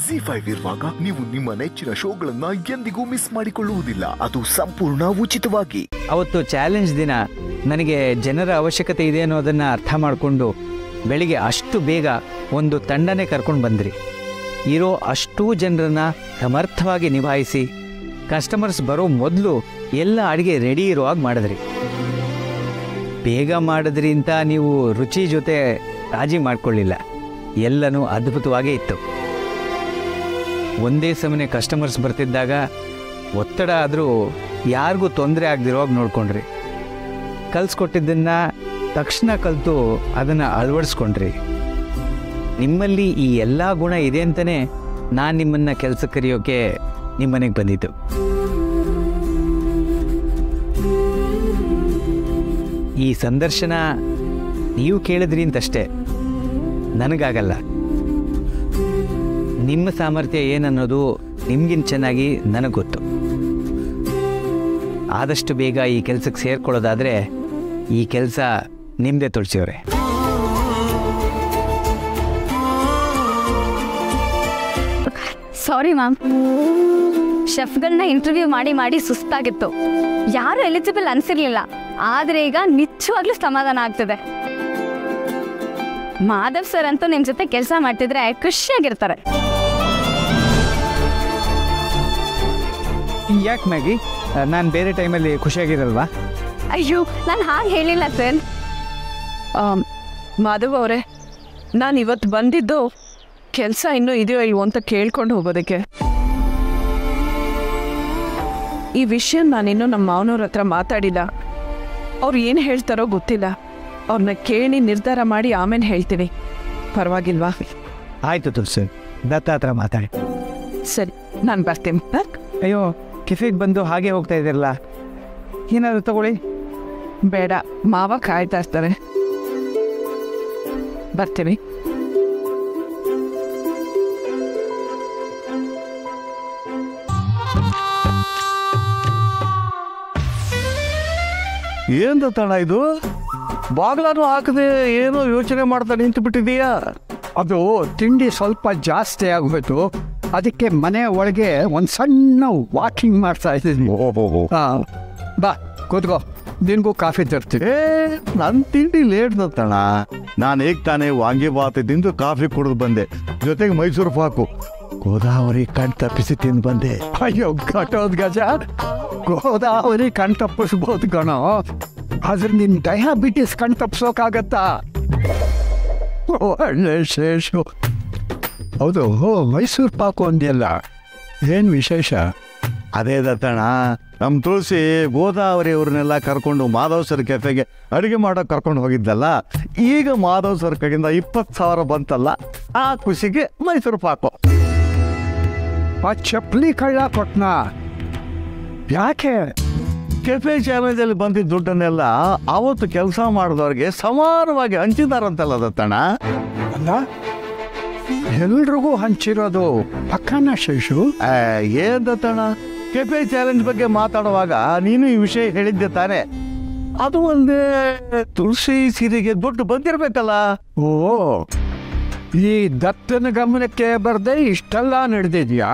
G five ಇರುವಾಗ ನೀವು ನಿಮ್ಮ ನೆಚ್ಚಿನ ಶೋಗಳನ್ನ ಎಂದಿಗೂ ಮಿಸ್ ಮಾಡಿಕೊಳ್ಳುವುದಿಲ್ಲ ಅದು ಸಂಪೂರ್ಣ ಉಚಿತವಾಗಿ ಅವತ್ತು ಚಾಲೆಂಜ್ ದಿನ ನನಗೆ ಜನರ ಅವಶ್ಯಕತೆ ಇದೆ ಅನ್ನೋದನ್ನು ಅರ್ಥ ಮಾಡಿಕೊಂಡು ಬೆಳಿಗ್ಗೆ ಅಷ್ಟು ಬೇಗ ಒಂದು ತಂಡನೇ ಕರ್ಕೊಂಡು ಬಂದ್ರಿ ಇರೋ ಅಷ್ಟೂ ಜನರನ್ನ ಸಮರ್ಥವಾಗಿ ನಿಭಾಯಿಸಿ ಕಸ್ಟಮರ್ಸ್ ಬರೋ ಮೊದಲು ಎಲ್ಲ ಅಡುಗೆ ರೆಡಿ ಇರೋ ಹಾಗೆ ಮಾಡಿದ್ರಿ ಬೇಗ ಮಾಡಿದ್ರಿ ಅಂತ ನೀವು ರುಚಿ ಜೊತೆ ರಾಜಿ ಮಾಡ್ಕೊಳ್ಳಿಲ್ಲ ಎಲ್ಲನೂ ಅದ್ಭುತವಾಗೇ ಇತ್ತು ಒಂದೇ ಸಮನೆ ಕಸ್ಟಮರ್ಸ್ ಬರ್ತಿದ್ದಾಗ ಒತ್ತಡ ಆದರೂ ಯಾರಿಗೂ ತೊಂದರೆ ಆಗದಿರೋವಾಗ ನೋಡ್ಕೊಂಡ್ರಿ ಕಲಿಸ್ಕೊಟ್ಟಿದ್ದನ್ನ ತಕ್ಷಣ ಕಲಿತು ಅದನ್ನು ಅಳವಡಿಸ್ಕೊಂಡ್ರಿ ನಿಮ್ಮಲ್ಲಿ ಈ ಎಲ್ಲ ಗುಣ ಇದೆ ಅಂತಲೇ ನಾನು ನಿಮ್ಮನ್ನು ಕೆಲಸ ಕರೆಯೋಕೆ ನಿಮ್ಮನೆಗೆ ಬಂದಿದ್ದು ಈ ಸಂದರ್ಶನ ನೀವು ಕೇಳಿದ್ರಿ ಅಂತಷ್ಟೇ ನನಗಾಗಲ್ಲ ನಿಮ್ಮ ಸಾಮರ್ಥ್ಯ ಏನನ್ನೋದು ನಿಮ್ಗಿಂತ ಚೆನ್ನಾಗಿ ನನಗೆ ಗೊತ್ತು ಆದಷ್ಟು ಬೇಗ ಈ ಕೆಲಸಕ್ಕೆ ಸೇರ್ಕೊಳ್ಳೋದಾದರೆ ಈ ಕೆಲಸ ನಿಮ್ಮದೇ ತುಳಸಿಯವ್ರೆ ಸಾರಿ ಮ್ಯಾಮ್ ಶೆಫ್ಗಳನ್ನ ಇಂಟರ್ವ್ಯೂ ಮಾಡಿ ಮಾಡಿ ಸುಸ್ತಾಗಿತ್ತು ಯಾರು ಎಲಿಜಿಬಲ್ ಅನ್ಸಿರ್ಲಿಲ್ಲ ಆದರೆ ಈಗ ನಿಜವಾಗ್ಲೂ ಸಮಾಧಾನ ಆಗ್ತದೆ ಮಾಧವ್ ಸರ್ ಅಂತೂ ನಿಮ್ಮ ಜೊತೆ ಕೆಲಸ ಮಾಡ್ತಿದ್ರೆ ಖುಷಿಯಾಗಿರ್ತಾರೆ ಯಾಕೆ ಮ್ಯಾಗಿ ನಾನು ಬೇರೆ ಟೈಮಲ್ಲಿ ಖುಷಿಯಾಗಿರಲ್ವಾ ಅಯ್ಯೋ ನಾನು ಹಾಗೆ ಹೇಳಿಲ್ಲ ಸರ್ ಆಮ್, ಮಾಧವ್ ಅವರೇ ನಾನು ಇವತ್ತು ಬಂದಿದ್ದು ಕೆಲಸ ಇನ್ನೂ ಇದೆಯೋ ಇಲ್ವೋ ಅಂತ ಕೇಳ್ಕೊಂಡು ಹೋಗೋದಕ್ಕೆ ಈ ವಿಷಯ ನಾನಿನ್ನೂ ನಮ್ಮ ಮಾವನವ್ರ ಹತ್ರ ಮಾತಾಡಿಲ್ಲ ಅವ್ರು ಏನು ಹೇಳ್ತಾರೋ ಗೊತ್ತಿಲ್ಲ ಅವ್ರನ್ನ ಕೇಳಿ ನಿರ್ಧಾರ ಮಾಡಿ ಆಮೇಲೆ ಹೇಳ್ತೀನಿ ಪರವಾಗಿಲ್ವಾ ಆಯಿತು ತುಳಸಿ ದತ್ತ ಹತ್ರ ಮಾತಾಡಿ ಸರಿ ನಾನು ಬರ್ತೀನಿ ಹ? ಅಯ್ಯೋ ಕೆಫೆಗೆ ಬಂದು ಹಾಗೆ ಹೋಗ್ತಾ ಇದ್ದೀರಲ್ಲ ಏನಾದರೂ ತಗೊಳ್ಳಿ ಬೇಡ ಮಾವ ಕಾಯ್ತಾ ಇರ್ತಾರೆ ಬರ್ತೀನಿ ಏನ್ ದತ್ತಣ್ಣ ಇದು ಬಾಗ್ಲಾನು ಹಾಕದೆ ಏನೋ ಯೋಚನೆ ಮಾಡ್ತಾ ನಿಂತು ಬಿಟ್ಟಿದೀಯಾ ಅದು ತಿಂಡಿ ಸ್ವಲ್ಪ ಜಾಸ್ತಿ ಆಗೋಯ್ತು ಅದಕ್ಕೆ ಮನೆ ಒಳಗೆ ಒಂದು ಸಣ್ಣ ವಾಕಿಂಗ್ ಮಾಡ್ತಾ ಇದ್ದೀನಿ ಓಹೋ ಹಾಂ ಬಾ ಕೂತ್ಕೋ ನಿನಗೂ ಕಾಫಿ ತರ್ತೀನಿ ಏ ನನ್ ತಿಂಡಿ ಲೇಟ್ ದತ್ತಣ್ಣ ನಾನು ಹೇಗ್ ತಾನೇ ವಾಂಗಿಬಾತ್ ತಿಂದು ಕಾಫಿ ಕುಡಿದು ಬಂದೆ ಜೊತೆಗೆ ಮೈಸೂರು ಪಾಕು ಗೋದಾವರಿ ಕಣ್ ತಪ್ಪಿಸಿ ತಿಂದು ಬಂದೆ ಅಯ್ಯೋ ಕಟ್ಟೋದ್ ಗಜ ಗೋದಾವರಿ ಕಣ್ ತಪ್ಪಿಸ್ಬೋದು ಕಣೋ ಆದ್ರೆ ನಿನ್ ಡಯಾಬಿಟಿಸ್ ಕಣ್ ತಪ್ಸೋಕಾಗತ್ತಾ ಒಳ್ಳೆ ಶೇಷು ಹೌದು ಹೋ ಮೈಸೂರು ಪಾಕು ಅಂದ್ಯಲ್ಲ ಏನು ವಿಶೇಷ ಅದೇ ದತ್ತಣ್ಣ ನಮ್ಮ ತುಳಸಿ ಗೋದಾವರಿ ಅವ್ರನ್ನೆಲ್ಲ ಕರ್ಕೊಂಡು ಮಾಧವ್ ಸರ್ ಕೆಫೆಗೆ ಅಡುಗೆ ಮಾಡೋಕೆ ಕರ್ಕೊಂಡು ಹೋಗಿದ್ದಲ್ಲ ಈಗ ಮಾಧವ್ ಸರ್ ಕಡೆಯಿಂದ ಇಪ್ಪತ್ತು ಸಾವಿರ ಬಂತಲ್ಲ ಆ ಖುಷಿಗೆ ಮೈಸೂರು ಪಾಕು ಆ ಚಪ್ಪಲಿ ಕಳ್ಳ ಕೊಟ್ನಾ ಯಾಕೆ ಕೆಫೆ ಚಾಲೆಂಜಲ್ಲಿ ಬಂದಿದ್ದ ದುಡ್ಡನ್ನೆಲ್ಲ ಅವತ್ತು ಕೆಲಸ ಮಾಡಿದವ್ರಿಗೆ ಸಮಾನವಾಗಿ ಹಂಚಿದಾರಂತಲ್ಲ ದತ್ತಣ್ಣ ಅಲ್ಲ ಎಲ್ರಿಗೂ ಹಂಚಿರೋದು ಪಕ್ಕನ ಶೇಷು ಆ, ಏನ್ ದತ್ತಣ್ಣ ಕೆಫೆ ಚಾಲೆಂಜ್ ಬಗ್ಗೆ ಮಾತಾಡುವಾಗ ನೀನು ಈ ವಿಷಯ ಹೇಳಿದ್ದೆ ತಾನೆ ಅದು ಒಂದೇ ತುಳಸಿ ಸೀರೆಗೆ ದುಡ್ಡು ಬಂದಿರ್ಬೇಕಲ್ಲ ಓ ಈ ದತ್ತನ ಗಮನಕ್ಕೆ ಬರ್ದೆ ಇಷ್ಟೆಲ್ಲ ನಡೆದಿದ್ಯಾ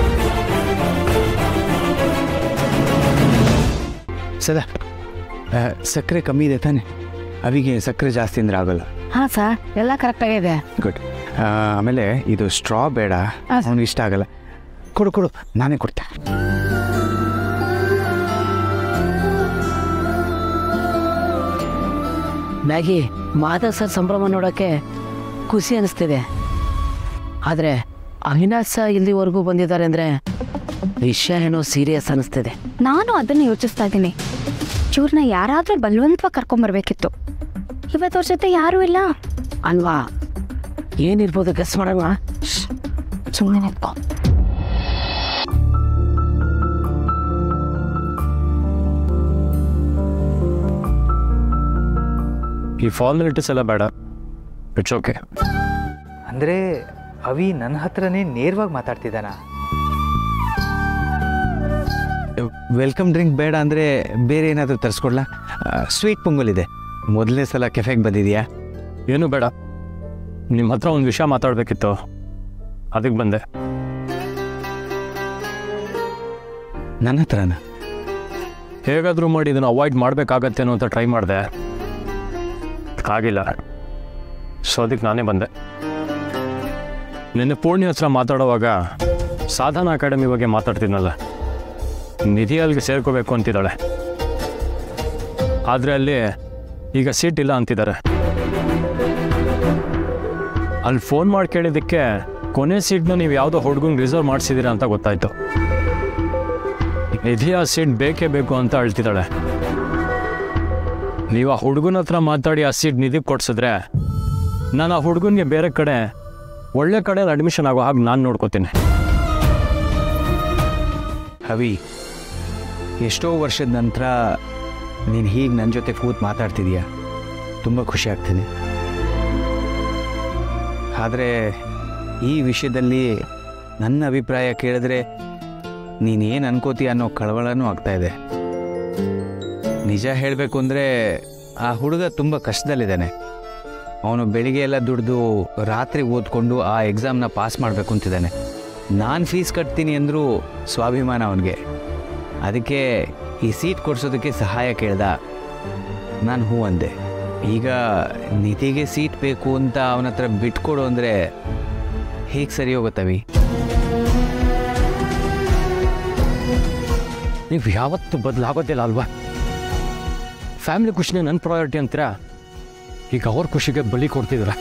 ಸದಾ ಆ, ಸಕ್ಕರೆ ಕಮ್ಮಿ ಇದೆ ತಾನೆ ಅವಿಗೆ ಸಕ್ಕರೆ ಜಾಸ್ತಿ ಅಂದ್ರೆ ಆಗೋಲ್ಲ ಹಾಂ ಸರ್ ಎಲ್ಲ ಕರೆಕ್ಟಾಗಿದೆ ಗುಡ್ ಆಮೇಲೆ ಇದು ಸ್ಟ್ರಾ ಬೇಡ ಹಾ, ಸರ್. ಅವ್ನಿಗೆ ಇಷ್ಟ ಆಗಲ್ಲ ಕೊಡು ಕೊಡು ನಾನೇ ಕೊಡ್ತೆ ಮ್ಯಾಗಿ ಮಾಧವ್ ಸರ್ ಸಂಭ್ರಮ ನೋಡೋಕ್ಕೆ ಖುಷಿ ಅನಿಸ್ತಿದೆ ಆದರೆ ಅವಿನಾಶ್ ಸಹ ಇಲ್ಲಿವರೆಗೂ ಬಂದಿದ್ದಾರೆ ಅಂದರೆ ವಿಷಯ ಏನೋ ಸೀರಿಯಸ್ ಅನಿಸ್ತಿದೆ ನಾನು ಅದನ್ನು ಯೋಚಿಸ್ತಾ ಇದ್ದೀನಿ ಚೂರ್ನ ಯಾರಾದರೂ ಬಲವಂತವಾಗಿ ಕರ್ಕೊಂಬರ್ಬೇಕಿತ್ತು ಇವತ್ತು ಅವ್ರ ಜೊತೆ ಯಾರೂ ಇಲ್ಲ ಅಲ್ವಾ ಏನಿರ್ಬೋದು ಗೆಸ್ ಮಾಡೋಣ ಸುಮ್ಮನೆ ನಿಂತ್ಕೊ ಈ ಫಾರ್ಮಾಲಿಟೀಸ್ ಎಲ್ಲ ಬೇಡ ಇಟ್ಸ್ ಓಕೆ ಅಂದರೆ ಅವಿ ನನ್ನ ಹತ್ರನೇ ನೇರವಾಗಿ ಮಾತಾಡ್ತಿದ್ದಾನ ವೆಲ್ಕಮ್ ಡ್ರಿಂಕ್ ಬೇಡ ಅಂದರೆ ಬೇರೆ ಏನಾದರೂ ತರಿಸ್ಕೊಡ್ಲಾ ಸ್ವೀಟ್ ಪೊಂಗಲ್ ಇದೆ ಮೊದಲನೇ ಸಲ ಕೆಫೆಗೆ ಬಂದಿದೆಯಾ ಏನೂ ಬೇಡ ನಿಮ್ಮ ಹತ್ರ ಒಂದು ವಿಷಯ ಮಾತಾಡಬೇಕಿತ್ತು ಅದಕ್ಕೆ ಬಂದೆ ನನ್ನ ಹತ್ರನ ಹೇಗಾದರೂ ಮಾಡಿ ಇದನ್ನು ಅವಾಯ್ಡ್ ಮಾಡಬೇಕಾಗತ್ತೇನೋ ಅಂತ ಟ್ರೈ ಮಾಡಿದೆ ಆಗಿಲ್ಲ ಸೊ ಅದಕ್ಕೆ ನಾನೇ ಬಂದೆ ನಿನ್ನೆ ಪೂರ್ಣಿ ಹತ್ರ ಮಾತಾಡುವಾಗ ಸಾಧನ ಅಕಾಡೆಮಿ ಬಗ್ಗೆ ಮಾತಾಡ್ತಿದ್ನಲ್ಲ ನಿಧಿ ಅಲ್ಲಿಗೆ ಸೇರ್ಕೋಬೇಕು ಅಂತಿದ್ದಾಳೆ ಆದರೆ ಅಲ್ಲಿ ಈಗ ಸೀಟ್ ಇಲ್ಲ ಅಂತಿದ್ದಾರೆ ಅಲ್ಲಿ ಫೋನ್ ಮಾಡಿ ಕೇಳಿದ್ದಕ್ಕೆ ಕೊನೆ ಸೀಟ್ನ ನೀವು ಯಾವುದೋ ಹುಡುಗಂಗೆ ರಿಸರ್ವ್ ಮಾಡಿಸಿದ್ದೀರಾ ಅಂತ ಗೊತ್ತಾಯ್ತು ನಿಧಿ ಆ ಸೀಟ್ ಬೇಕೇ ಬೇಕು ಅಂತ ಅಳ್ತಿದ್ದಾಳೆ ನೀವು ಆ ಹುಡುಗನ ಹತ್ರ ಮಾತಾಡಿ ಆ ಸೀಟ್ ನಿಧಿಗೆ ಕೊಡ್ಸಿದ್ರೆ ನಾನು ಆ ಹುಡುಗನಿಗೆ ಬೇರೆ ಕಡೆ ಒಳ್ಳೆ ಕಡೆ ಅಡ್ಮಿಷನ್ ಆಗೋ ಹಾಗೆ ನಾನು ನೋಡ್ಕೋತೀನಿ ಅವಿ ಎಷ್ಟೋ ವರ್ಷದ ನಂತರ ನೀನು ಹೀಗೆ ನನ್ನ ಜೊತೆ ಕೂತ್ ಮಾತಾಡ್ತಿದೀಯ ತುಂಬ ಖುಷಿ ಆಗ್ತೀನಿ ಆದರೆ ಈ ವಿಷಯದಲ್ಲಿ ನನ್ನ ಅಭಿಪ್ರಾಯ ಕೇಳಿದ್ರೆ ನೀನೇನು ಅನ್ಕೋತೀಯ ಅನ್ನೋ ಕಳವಳನೂ ಆಗ್ತಾ ಇದೆ ನಿಜ ಹೇಳಬೇಕು ಅಂದರೆ ಆ ಹುಡುಗ ತುಂಬ ಕಷ್ಟದಲ್ಲಿದ್ದಾನೆ ಅವನು ಬೆಳಿಗ್ಗೆ ಎಲ್ಲ ದುಡಿದು ರಾತ್ರಿ ಓದ್ಕೊಂಡು ಆ ಎಕ್ಸಾಮ್ನ ಪಾಸ್ ಮಾಡಬೇಕು ಅಂತಿದ್ದಾನೆ ನಾನು ಫೀಸ್ ಕಟ್ತೀನಿ ಅಂದರೂ ಸ್ವಾಭಿಮಾನ ಅವನಿಗೆ ಅದಕ್ಕೆ ಈ ಸೀಟ್ ಕೊಡ್ಸೋದಕ್ಕೆ ಸಹಾಯ ಕೇಳ್ದ ನಾನು ಹ್ಞೂ ಅಂದೆ ಈಗ ನಿಧಿಗೆ ಸೀಟ್ ಬೇಕು ಅಂತ ಅವನ ಹತ್ರ ಬಿಟ್ಕೊಡು ಅಂದರೆ ಹೇಗೆ ಸರಿ ಹೋಗುತ್ತವಿ ನೀವು ಯಾವತ್ತೂ ಬದಲಾಗೋದಿಲ್ಲ ಅಲ್ವಾ ಫ್ಯಾಮಿಲಿ ಖುಷಿನೇ ನನ್ನ ಪ್ರಯಾರಿಟಿ ಅಂತೀರಾ ಈಗ ಅವ್ರ ಖುಷಿಗೆ ಬಲಿ ಕೊಡ್ತಿದ್ದೀರ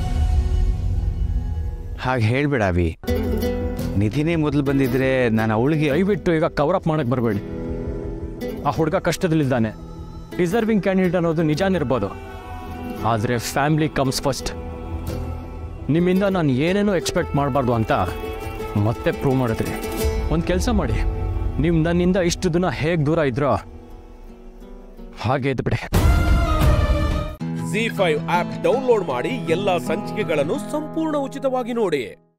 ಹಾಗೆ ಹೇಳ್ಬೇಡ ಅವಿ ನಿಧಿನೇ ಮೊದಲು ಬಂದಿದ್ರೆ ನಾನು ಅವಳಿಗೆ ದಯವಿಟ್ಟು ಈಗ ಕವರ್ ಅಪ್ ಮಾಡಕ್ಕೆ ಬರಬೇಡಿ ಆ ಹುಡುಗ ಕಷ್ಟದಲ್ಲಿದ್ದಾನೆ ಡಿಸರ್ವಿಂಗ್ ಕ್ಯಾಂಡಿಡೇಟ್ ಅನ್ನೋದು ನಿಜಾನಿರ್ಬೋದು ಆದರೆ ಫ್ಯಾಮಿಲಿ ಕಮ್ಸ್ ಫಸ್ಟ್ ನಿಮ್ಮಿಂದ ನಾನು ಏನೇನೋ ಎಕ್ಸ್ಪೆಕ್ಟ್ ಮಾಡಬಾರ್ದು ಅಂತ ಮತ್ತೆ ಪ್ರೂವ್ ಮಾಡಿದ್ರಿ ಒಂದು ಕೆಲಸ ಮಾಡಿ ನೀವು ನನ್ನಿಂದ ಇಷ್ಟು ದಿನ ಹೇಗೆ ದೂರ ಇದ್ರೋ ಹಾಗೆ ಇದ್ದು ಬಿಡಿ ಜಿ ಫೈವ್ ಆಪ್ ಡೌನ್ಲೋಡ್ ಮಾಡಿ ಎಲ್ಲಾ ಸಂಚಿಕೆಗಳನ್ನು ಸಂಪೂರ್ಣ ಉಚಿತವಾಗಿ ನೋಡಿ